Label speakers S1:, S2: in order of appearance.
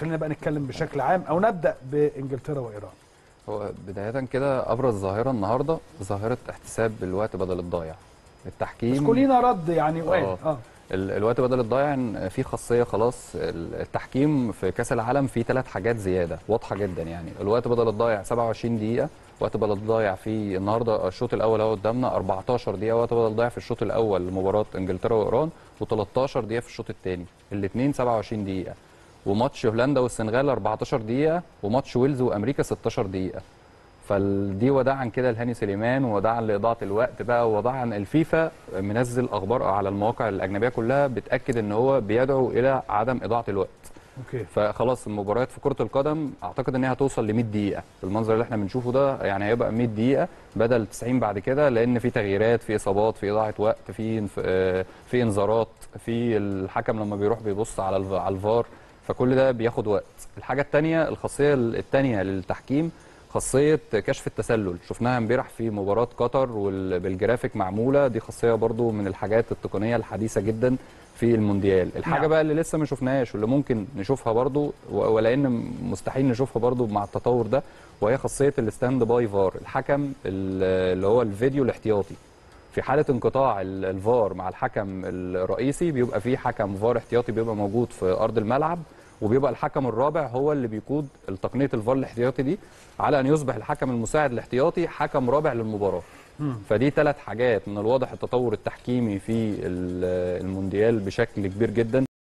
S1: خلينا بقى نتكلم بشكل عام او نبدا بانجلترا وايران
S2: هو بداية كده أبرز ظاهرة النهاردة ظاهرة احتساب الوقت بدل الضايع التحكيم
S1: بس كلنا رد يعني وارد
S2: آه.
S1: اه
S2: ال- الوقت بدل الضايع إن في خاصيه خلاص ال- التحكيم في كاس العالم فيه ثلاث حاجات زياده واضحه جدا يعني الوقت بدل الضايع 27 دقيقه وقت بدل الضايع في النهارده الشوط الاول اهو قدامنا 14 دقيقه وقت بدل الضايع في الشوط الاول لمباراه انجلترا وايران و13 دقيقه في الشوط الثاني الاثنين 27 دقيقه وماتش هولندا والسنغال 14 دقيقه وماتش ويلز وامريكا 16 دقيقه فدي وداعا كده لهاني سليمان ووداعا لاضاعه الوقت بقى ووداعا الفيفا منزل اخبار على المواقع الاجنبيه كلها بتاكد ان هو بيدعو الى عدم اضاعه الوقت
S1: اوكي
S2: فخلاص المباريات في كره القدم اعتقد ان هي هتوصل ل 100 دقيقه بالمنظر اللي احنا بنشوفه ده يعني هيبقى 100 دقيقه بدل 90 بعد كده لان في تغييرات في اصابات في اضاعه وقت في انف- آه، في انذارات في الحكم لما بيروح بيبص على الف- على الفار فكل ده بياخد وقت الحاجه الثانيه الخاصيه الثانيه للتحكيم خاصيه كشف التسلل شفناها امبارح في مباراه قطر وبالجرافيك معموله دي خاصيه برضو من الحاجات التقنيه الحديثه جدا في المونديال الحاجه
S1: نعم.
S2: بقى اللي لسه ما شفناهاش واللي ممكن نشوفها برضو و- ولان مستحيل نشوفها برضو مع التطور ده وهي خاصيه الستاند باي فار الحكم ال- اللي هو الفيديو الاحتياطي في حاله انقطاع ال- الفار مع الحكم الرئيسي بيبقى في حكم فار احتياطي بيبقى موجود في ارض الملعب وبيبقى الحكم الرابع هو اللي بيقود تقنيه الفار الاحتياطي دي على ان يصبح الحكم المساعد الاحتياطي حكم رابع للمباراه فدي ثلاث حاجات من الواضح التطور التحكيمي في ال- المونديال بشكل كبير جدا